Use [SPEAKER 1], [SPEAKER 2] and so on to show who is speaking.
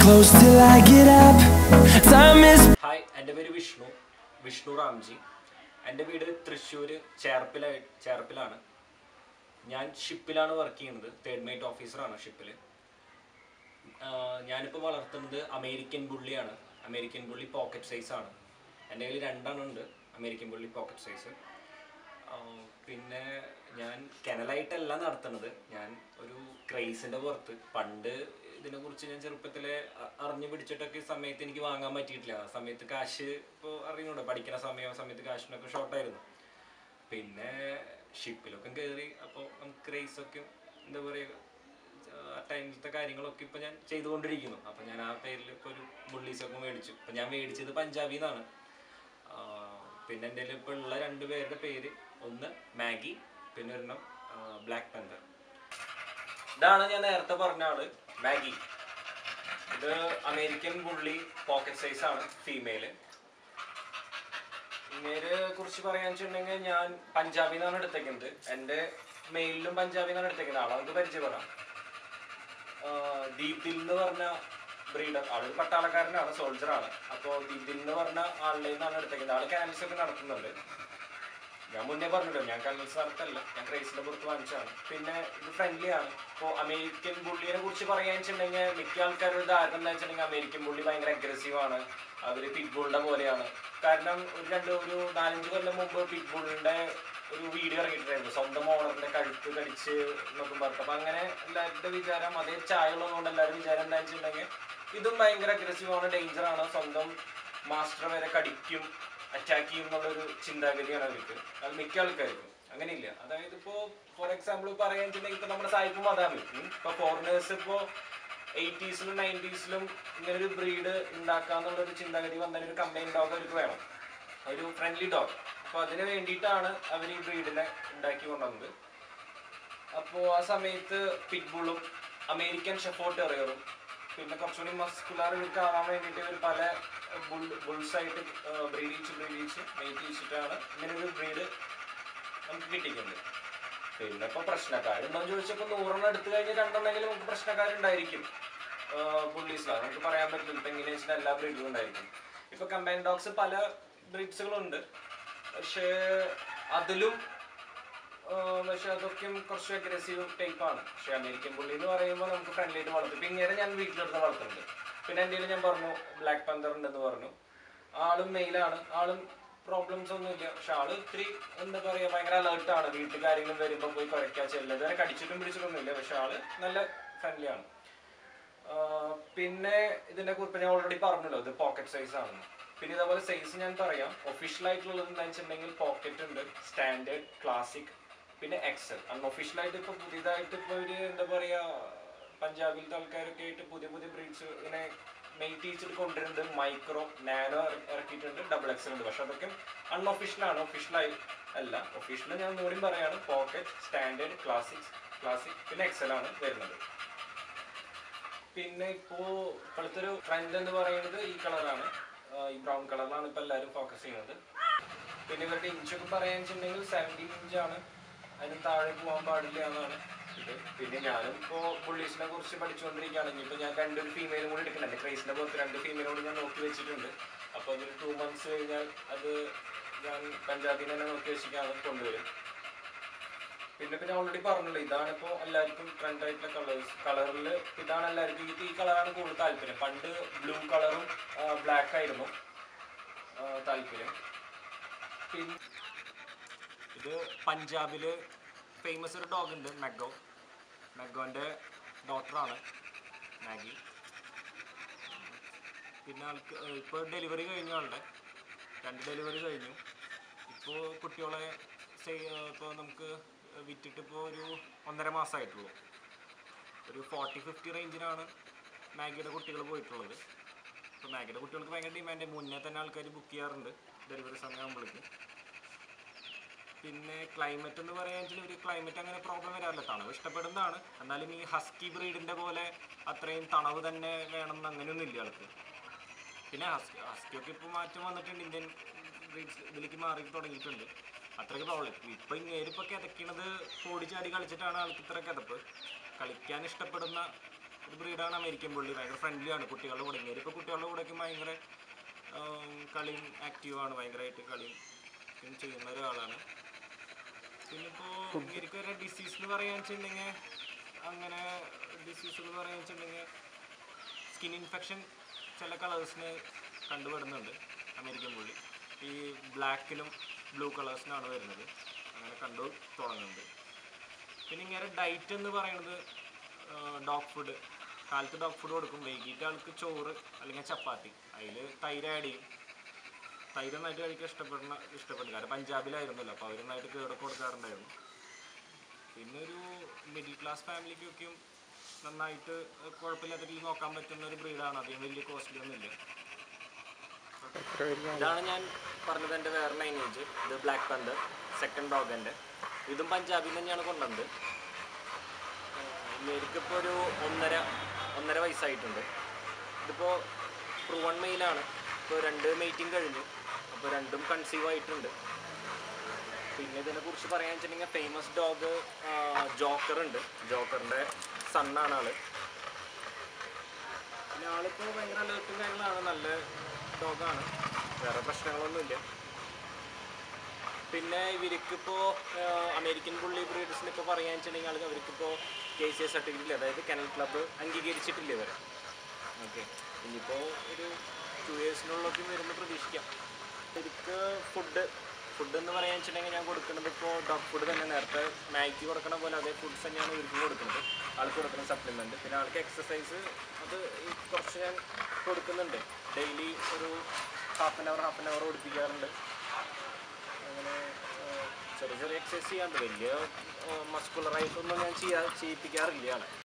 [SPEAKER 1] close till I get up. Time is
[SPEAKER 2] hi എൻ്റെ പേര് വിഷ്ണു വിഷ്ണു റാംജി എൻ്റെ വീട് തൃശ്ശൂർ ചേർപ്പിലായി ചേർപ്പിലാണ് ഞാൻ ഷിപ്പിലാണ് വർക്ക് ചെയ്യുന്നത് തേർഡ് മൈറ്റ് ഓഫീസറാണ് ഷിപ്പിൽ ഞാനിപ്പോൾ വളർത്തുന്നത് അമേരിക്കൻ ബുള്ളിയാണ് അമേരിക്കൻ ബുള്ളി പോക്കറ്റ് സൈസാണ് എൻ്റെ കയ്യിൽ രണ്ടെണ്ണം ഉണ്ട് അമേരിക്കൻ ബുള്ളി പോക്കറ്റ് സൈസ് പിന്നെ ഞാൻ കെനലായിട്ടല്ല നടത്തുന്നത് ഞാൻ ഒരു ക്രൈസിൻ്റെ പുറത്ത് പണ്ട് ഇതിനെക്കുറിച്ച് ഞാൻ ചെറുപ്പത്തിലെ അ- അറിഞ്ഞു പിടിച്ചിട്ടൊക്കെ ഈ സമയത്ത് എനിക്ക് വാങ്ങാൻ പറ്റിയിട്ടില്ല ആ സമയത്ത് കാശ് ഇപ്പോൾ അറിയുന്നുണ്ട് പഠിക്കുന്ന സമയം ആ സമയത്ത് കാശിനൊക്കെ ഷോർട്ടായിരുന്നു പിന്നെ ഷിപ്പിലൊക്കെ കയറി അപ്പോൾ നമുക്ക് ക്രൈസൊക്കെ എന്താ പറയുക ആ ടൈമിലത്തെ കാര്യങ്ങളൊക്കെ ഇപ്പൊ ഞാൻ ചെയ്തുകൊണ്ടിരിക്കുന്നു അപ്പൊ ഞാൻ ആ പേരിൽ ഇപ്പൊ ഒരു ബുള്ളീസൊക്കെ മേടിച്ചു ഇപ്പൊ ഞാൻ മേടിച്ചത് പഞ്ചാബിൽ നിന്നാണ് പിന്നെ എൻ്റെ ഇപ്പൊ ഉള്ള രണ്ട് പേരുടെ പേര് ഒന്ന് മാഗി പിന്നെ ഒരെണ്ണം ബ്ലാക്ക് പെന്തർ ഇതാണ് ഞാൻ നേരത്തെ പറഞ്ഞ ആള് മാഗി ഇത് അമേരിക്കൻ ബുള്ളി പോക്കറ്റ് സൈസ് ആണ് ഫീമെയില് ഇങ്ങേരെ കുറിച്ച് പറയാന്ന് വെച്ചിട്ടുണ്ടെങ്കിൽ ഞാൻ പഞ്ചാബിൽ നിന്നാണ് എടുത്തേക്കുന്നത് എൻ്റെ മെയിലിലും പഞ്ചാബിൽ നിന്നാണ് എടുത്തേക്കുന്നത് ആളെ നമുക്ക് പരിചയപ്പെടാം ആഹ് ദീപ് ദിൽ എന്ന് പറഞ്ഞ ബ്രീഡർ ആളൊരു പട്ടാളക്കാരനാണ് സോൾജറാണ് അപ്പോൾ ദീപ് ദിൽ എന്ന് പറഞ്ഞ ആളുടെ നിന്നാണ് എടുത്തേക്കുന്നത് ആള് കാനൽസ് ഒക്കെ നടത്തുന്നുണ്ട് ഞാൻ മുന്നേ പറഞ്ഞല്ലോ ഞാൻ കനൽസ് നടത്തല്ല ഞാൻ ക്രൈസിന്റെ പുറത്ത് വാങ്ങിച്ചതാണ് പിന്നെ ഇത് ഫ്രണ്ട്ലി ആണ് ഇപ്പോൾ അമേരിക്കൻ ബുള്ളിയെ കുറിച്ച് പറയാന്ന് വെച്ചിട്ടുണ്ടെങ്കിൽ മിക്ക ആൾക്കാരുടെ ധാരണ എന്താ വെച്ചിട്ടുണ്ടെങ്കിൽ അമേരിക്കൻ ബുള്ളി ഭയങ്കര അഗ്രസീവ് ആണ് അവര് പിറ്റ്ബുളിന്റെ പോലെയാണ് കാരണം ഒരു രണ്ട് ഒരു നാലഞ്ച് കൊല്ലം മുമ്പ് പിറ്റ്ബുളിന്റെ ഒരു വീഡിയോ ഇറങ്ങിയിട്ടുണ്ടായിരുന്നു സ്വന്തം ഓണറിന്റെ കഴുത്ത് കടിച്ച് എന്നൊക്കെ പറഞ്ഞു അപ്പൊ അങ്ങനെ എല്ലാവരുടെ വിചാരം അതേ ചായ ഉള്ളതുകൊണ്ട് എല്ലാവരും വിചാരം എന്താ വെച്ചിട്ടുണ്ടെങ്കിൽ ഇതും ഭയങ്കര അഗ്രസീവ് ആണ് ഡേഞ്ചർ ആണ് സ്വന്തം മാസ്റ്റർ വരെ കടിക്കും അറ്റാക്ക് ചെയ്യും എന്നുള്ളൊരു ചിന്താഗതിയാണ് അവർക്ക് അത് മിക്ക ആൾക്കാർക്കും അങ്ങനെയില്ല അതായത് ഇപ്പോ ഫോർ എക്സാമ്പിൾ പറയാന്ന് വെച്ചിട്ടുണ്ടെങ്കിൽ ഇപ്പൊ നമ്മുടെ സായിപ്പും അതാണ് ഇപ്പൊ ഫോറിനേഴ്സ് ഇപ്പോ എയ്റ്റീസിലും നയൻറ്റീസിലും ഇങ്ങനെ ഒരു ബ്രീഡ് ഉണ്ടാക്കാന്നുള്ള ഒരു ചിന്താഗതി വന്നതിന് ഒരു കമ്പൈൻ ഡോഗ് അവർക്ക് വേണം ഒരു ഫ്രണ്ട്ലി ഡോഗ് അപ്പൊ അതിന് വേണ്ടിയിട്ടാണ് അവർ ഈ ബ്രീഡിനെ ഉണ്ടാക്കി കൊണ്ടുവന്നത് അപ്പോൾ ആ സമയത്ത് പിറ്റ്ബുളും അമേരിക്കൻ ഷെഫോർട്ട് ടെറിയറും പിന്നെ കുറച്ചുകൂടി മസ്കുലാർ ഇവർക്ക് ആവാൻ വേണ്ടിയിട്ട് ഇവർ പല ബുൾ ബുൾസ് ആയിട്ട് ബ്രീഡ് ചെയ്ച്ച് ബ്രീഡ് ചെയ്ച്ച് മെയ്റ്റ് ചെയ്യിച്ചിട്ടാണ് ഇങ്ങനെ ഒരു ബ്രീഡ് നമുക്ക് കിട്ടിക്കുന്നത് പിന്നെ ഇപ്പോൾ പ്രശ്നക്കാരുണ്ടോ എന്ന് ചോദിച്ചപ്പോൾ നൂറെണ്ണം എടുത്തു കഴിഞ്ഞാൽ രണ്ടെണ്ണെങ്കിലും നമുക്ക് പ്രശ്നക്കാരുണ്ടായിരിക്കും പുള്ളീസിലാണ് നമുക്ക് പറയാൻ പറ്റില്ല ഇപ്പം എങ്ങനെയാ വെച്ചാൽ എല്ലാ ബ്രീഡും ഉണ്ടായിരിക്കും ഇപ്പൊ കമ്പൈൻ ഡോഗ്സ് പല ബ്രീഡ്സുകളുണ്ട് പക്ഷേ അതിലും ആഹ് പക്ഷെ അതൊക്കെ കുറച്ച് അഗ്രസീവ് ടൈപ്പാണ് പക്ഷെ അമേരിക്കൻ പുള്ളി എന്ന് പറയുമ്പോൾ നമുക്ക് ഫ്രണ്ട്ലി ആയിട്ട് വളർത്തും ഇപ്പൊ ഇങ്ങനെ ഞാൻ വീട്ടിലെടുത്ത് വളർത്തുന്നുണ്ട് പിന്നെ എൻ്റെ ഞാൻ പറഞ്ഞു ബ്ലാക്ക് പന്തർ ഉണ്ടെന്ന് പറഞ്ഞു ആളും മെയിലാണ് ആളും പ്രോബ്ലംസ് ഒന്നും ഇല്ല പക്ഷെ ആള് ഇത്തിരി എന്താ പറയാ ഭയങ്കര അലേർട്ട് ആണ് വീട്ടിൽ കാര്യങ്ങൾ വരുമ്പോൾ പോയി കുറയ്ക്കാൻ ചെല്ലുക ഇതുവരെ കടിച്ചിട്ടും പിടിച്ചിട്ടൊന്നും ഇല്ല പക്ഷെ ആള് നല്ല ഫ്രണ്ട്ലി ആണ് ആഹ് പിന്നെ ഇതിനെ കുറിച്ച് ഞാൻ ഓൾറെഡി പറഞ്ഞല്ലോ ഇത് പോക്കറ്റ് സൈസ് ആണെന്ന് പിന്നെ ഇതേപോലെ സൈസ് ഞാൻ പറയാം ഒഫീഷ്യൽ ആയിട്ടുള്ളത് എന്താ വെച്ചിട്ടുണ്ടെങ്കിൽ പോക്കറ്റ് ഉണ്ട് സ്റ്റാൻഡേർഡ് ക്ലാസിക് പിന്നെ എക്സൽ അൺഒഫീഷ്യൽ ആയിട്ട് ഇപ്പൊ പുതിയതായിട്ട് ഇപ്പൊ ഒരു എന്താ പറയാ പഞ്ചാബിലത്തെ ആൾക്കാരൊക്കെ ആയിട്ട് പുതിയ പുതിയ ബ്രീഡ്സ് ഇങ്ങനെ മെയിൻ ടീച്ചിട്ട് കൊണ്ടുവരുന്നുണ്ട് മൈക്രോ നാനോ ഇറക്കിയിട്ടുണ്ട് ഡബിൾ എക്സൽ ഉണ്ട് പക്ഷെ അതൊക്കെ അൺഒഫീഷ്യൽ ആണ് ഒഫീഷ്യൽ ആയി അല്ല ഒഫീഷ്യൽ ഞാൻ ഒന്നുകൂടി പറയാണ് പോക്കറ്റ് സ്റ്റാൻഡേർഡ് ക്ലാസിക് ക്ലാസിക് പിന്നെ എക്സൽ ആണ് വരുന്നത് പിന്നെ ഇപ്പോ ഇപ്പോഴത്തെ ഒരു ട്രെൻഡ് എന്ന് പറയുന്നത് ഈ കളറാണ് ഈ ബ്രൗൺ കളറിലാണ് ഇപ്പൊ എല്ലാവരും ഫോക്കസ് ചെയ്യുന്നത് പിന്നെ ഇവരുടെ ഇഞ്ചൊക്കെ പറയാന്ന് വെച്ചിട്ടുണ്ടെങ്കിൽ സെവൻറ്റീൻ ഇഞ്ചാണ് അതിന് താഴെ പോകാൻ പാടില്ല എന്നാണ് ഇത് പിന്നെ ഞാനും ഇപ്പോൾ പുള്ളീസിനെ കുറിച്ച് പഠിച്ചുകൊണ്ടിരിക്കുകയാണ് ഇനിയിപ്പോൾ ഞാൻ രണ്ടൊരു ഫീമെയിലും കൂടി എടുക്കുന്നുണ്ട് ക്രൈസിൻ്റെ പുറത്ത് രണ്ട് ഫീമെയിലും കൂടി ഞാൻ നോക്കി വെച്ചിട്ടുണ്ട് അപ്പോൾ അതൊരു ടു മന്ത്സ് കഴിഞ്ഞാൽ അത് ഞാൻ പഞ്ചാബിൽ തന്നെ നോക്കി വെച്ചിട്ടാണ് കൊണ്ടുവരും പിന്നെ പിന്നെ ഓൾറെഡി പറഞ്ഞല്ലോ ഇതാണ് ഇപ്പോൾ എല്ലാവർക്കും ട്രെൻഡ് ആയിട്ടുള്ള കളേഴ്സ് കളറിൽ ഇതാണ് എല്ലാവർക്കും ഇത് ഈ കളറാണ് കൂടുതൽ താല്പര്യം പണ്ട് ബ്ലൂ കളറും ബ്ലാക്ക് ആയിരുന്നു ആ, താല്പര്യം പിന്നെ ഇത് പഞ്ചാബില് ഫേമസ് ഒരു ഡോഗ് ഉണ്ട് മെഗോ മെഗോന്റെ ഡോക്ടറാണ് മാഗി പിന്നെ ആൾക്ക് ഇപ്പോൾ ഡെലിവറി കഴിഞ്ഞ ആളുടെ രണ്ട് ഡെലിവറി കഴിഞ്ഞു ഇപ്പോൾ കുട്ടികളെ ഇപ്പോൾ നമുക്ക് വിറ്റിട്ട് ഇപ്പോൾ ഒരു ഒന്നര മാസമായിട്ടുള്ളൂ ഒരു ഫോർട്ടി ഫിഫ്റ്റി റേഞ്ചിനാണ് മാഗിയുടെ കുട്ടികൾ പോയിട്ടുള്ളത് ഇപ്പോൾ മാഗിയുടെ കുട്ടികൾക്ക് ഭയങ്കര ഡിമാൻഡ് മുന്നേ തന്നെ ആൾക്കാർ ബുക്ക് ചെയ്യാറുണ്ട് ഡെലിവറി സമയമാകുമ്പോഴേക്കും പിന്നെ ക്ലൈമറ്റ് എന്ന് പറയാൻ ഒരു ക്ലൈമറ്റ് അങ്ങനെ പ്രോബ്ലം വരാറില്ല തണവ് ഇഷ്ടപ്പെടുന്നതാണ് എന്നാലും ഈ ഹസ്കി ബ്രീഡിന്റെ പോലെ അത്രയും തണവ് തന്നെ വേണമെന്ന് അങ്ങനെയൊന്നും ഇല്ല ആൾക്ക് പിന്നെ ഹസ്കി ഹസ്കിയൊക്കെ ഇപ്പോൾ മാറ്റം വന്നിട്ടുണ്ട് ഇന്ത്യൻ ബ്രീഡ്സ് ഇതിലേക്ക് മാറി തുടങ്ങിയിട്ടുണ്ട് അത്രയ്ക്ക് പ്രോബ്ലം ഇപ്പം ഇങ്ങേരിപ്പോൾ കിതയ്ക്കണത് ഓടി ചാടി കളിച്ചിട്ടാണ് ആൾക്ക് ഇത്ര കിതപ്പ് കളിക്കാൻ ഇഷ്ടപ്പെടുന്ന ഒരു ബ്രീഡാണ് അമേരിക്കൻ പുള്ളി ഭയങ്കര ഫ്രണ്ട്ലി ആണ് കുട്ടികളുടെ കൂടെ ഇങ്ങനെ ഇപ്പോൾ കുട്ടികളുടെ കൂടെയൊക്കെ ഭയങ്കര ആം, കളിയും ആക്റ്റീവാണ് ഭയങ്കരമായിട്ട് കളിയും ഇതും ചെയ്യുന്ന ഒരാളാണ് പിന്നെ ഇപ്പോൾ ഇങ്ങനെ ഒരു ഡിസീസ് എന്ന് പറയാന്ന് വെച്ചിട്ടുണ്ടെങ്കിൽ അങ്ങനെ ഡിസീസ് എന്ന് പറയാന്ന് വെച്ചിട്ടുണ്ടെങ്കിൽ സ്കിൻ ഇൻഫെക്ഷൻ ചില കളേഴ്സിന് കണ്ടുവരുന്നുണ്ട് അമേരിക്കൻ പുള്ളി ഈ ബ്ലാക്കിലും ബ്ലൂ കളേഴ്സിനാണ് വരുന്നത് അങ്ങനെ കണ്ടു തുടങ്ങുന്നുണ്ട് പിന്നെ ഇങ്ങനെ ഡയറ്റ് എന്ന് പറയുന്നത് ഡോഗ് ഫുഡ് കാലത്ത് ഡോഗ് ഫുഡ് കൊടുക്കും വൈകിട്ട് ആൾക്ക് ചോറ് അല്ലെങ്കിൽ ചപ്പാത്തി അതിൽ തൈര് ആഡ് ചെയ്യും തൈര് നന്നായിട്ട് കഴിക്കാൻ ഇഷ്ടപ്പെടുന്ന ഇഷ്ടപ്പെടുന്നു കാരണം പഞ്ചാബിലായിരുന്നല്ലോ അപ്പോൾ അവർ നന്നായിട്ട് കേടൊക്കെ കൊടുക്കാറുണ്ടായിരുന്നു പിന്നെ ഒരു മിഡിൽ ക്ലാസ് ഫാമിലിക്കൊക്കെയും നന്നായിട്ട് കുഴപ്പമില്ലാത്ത രീതിയിൽ നോക്കാൻ പറ്റുന്ന ഒരു ബ്രീഡാണ് അധികം വലിയ കോസ്റ്റ്ലി ഒന്നുമില്ല ഇതാണ് ഞാൻ പറഞ്ഞത് എൻ്റെ വേറെ ലൈനേജ് ഇത് ബ്ലാക്ക് പന്തർ സെക്കൻഡ് ഡോഗ് എൻ്റെ ഇതും പഞ്ചാബിൽ നിന്ന് തന്നെയാണ് കൊണ്ടുവന്നത് എനിക്കിപ്പോൾ ഒരു ഒന്നര ഒന്നര വയസ്സായിട്ടുണ്ട് ഇതിപ്പോൾ പ്രൂവൺ മെയിലാണ് ഇപ്പോൾ രണ്ട് മീറ്റിംഗ് കഴിഞ്ഞു അപ്പോൾ രണ്ടും കൺസീവ് ആയിട്ടുണ്ട് പിന്നെ ഇതിനെ കുറിച്ച് പറയാൻ വെച്ചിട്ടുണ്ടെങ്കിൽ ഫേമസ് ഡോഗ് ജോക്കർ ഉണ്ട് ജോക്കറിൻ്റെ സണ്ണാണ് ആള് പിന്നെ ആളിപ്പോൾ ഭയങ്കര അലേർട്ടും കാര്യങ്ങളാണ് നല്ല ഡോഗാണ് വേറെ പ്രശ്നങ്ങളൊന്നുമില്ല പിന്നെ ഇവർക്കിപ്പോൾ അമേരിക്കൻ പുള്ളി ബ്രീഡേഴ്സിന് ഇപ്പോൾ പറയാൻ വെച്ചിട്ടുണ്ടെങ്കിൽ ആൾക്ക് അവർക്കിപ്പോൾ കെ സി എസ് സർട്ടിഫിക്കറ്റ് ഇല്ല അതായത് കനൽ ക്ലബ്ബ് അംഗീകരിച്ചിട്ടില്ല ഇവരെ ഓക്കെ ഇനിയിപ്പോൾ ഒരു ടു ഇയേഴ്സിനുള്ളൊക്കെ വരുമ്പോൾ പ്രതീക്ഷിക്കാം ശരിക്ക് ഫുഡ് ഫുഡ് എന്ന് പറയാൻ വെച്ചിട്ടുണ്ടെങ്കിൽ ഞാൻ കൊടുക്കുന്നത് ഇപ്പോൾ ഡോഗ് ഫുഡ് തന്നെ നേരത്തെ മാഗി കൊടുക്കണ പോലെ അതേ ഫുഡ്സ് തന്നെയാണ് ഇവർക്ക് കൊടുക്കുന്നത് ആൾക്ക് കൊടുക്കുന്ന സപ്ലിമെൻറ്റ് പിന്നെ ആൾക്ക് എക്സസൈസ് അത് ഈ കുറച്ച് ഞാൻ കൊടുക്കുന്നുണ്ട് ഡെയിലി ഒരു half an hour half an hour ഓടിപ്പിക്കാറുണ്ട് അങ്ങനെ ആ, ചെറിയ ചെറിയ എക്സസൈസ് ചെയ്യാറുണ്ട് വലിയ മസ്കുലറായിട്ടൊന്നും ഞാൻ ചെയ്യാ ചെയ്യിപ്പിക്കാറില്ല ആളെ